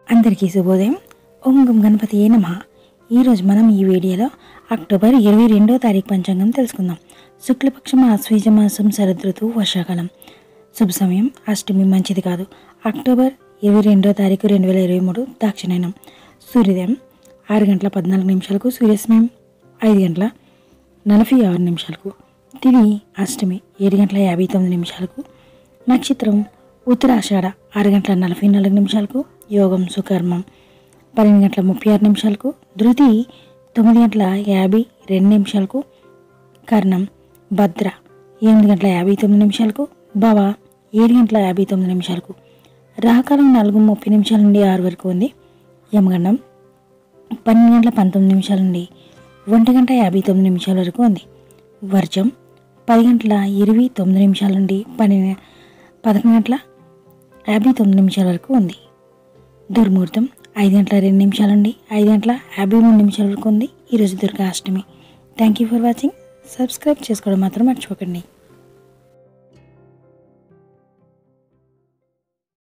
అందరికీ శుభోదయం ఓం గం గణపతి ఏ నమ ఈరోజు మనం ఈ వీడియోలో అక్టోబర్ ఇరవై రెండో తారీఖు పంచాంగం తెలుసుకుందాం శుక్లపక్షం ఆశ్వీజ మాసం శరదృతువు వర్షాకాలం శుభ సమయం అష్టమి మంచిది కాదు అక్టోబర్ ఇరవై రెండో తారీఖు రెండు వేల ఇరవై మూడు దాక్షిణాయనం సూర్యోదయం ఆరు గంటల పద్నాలుగు నిమిషాలకు సూర్యాస్తమయం ఐదు గంటల నలభై ఆరు నిమిషాలకు తిది అష్టమి ఏడు గంటల యాభై తొమ్మిది నిమిషాలకు నక్షత్రం ఉత్తరాషాఢ ఆరు గంటల నలభై నాలుగు నిమిషాలకు యోగం సుకర్మం పన్నెండు గంటల ముప్పై ఆరు నిమిషాలకు ధృతి తొమ్మిది గంటల యాభై రెండు నిమిషాలకు కర్ణం భద్ర ఎనిమిది గంటల యాభై తొమ్మిది నిమిషాలకు భవ ఏడు గంటల యాభై తొమ్మిది నిమిషాలకు రాహకాలం నాలుగు ముప్పై నిమిషాల నుండి ఆరు వరకు ఉంది యమగండం పన్నెండు గంటల పంతొమ్మిది నిమిషాల నుండి ఒంటి గంట యాభై తొమ్మిది నిమిషాల వరకు ఉంది వర్జం పది గంటల ఇరవై తొమ్మిది నిమిషాల నుండి పన్నెండు పదకొండు గంటల యాభై తొమ్మిది నిమిషాల వరకు ఉంది దుర్ముహూర్తం ఐదు గంటల రెండు నిమిషాల నుండి ఐదు గంటల యాభై మూడు నిమిషాల వరకు ఉంది ఈరోజు Durga Ashtami thank you for watching subscribe చేసుకోవడం మాత్రం మర్చిపోకండి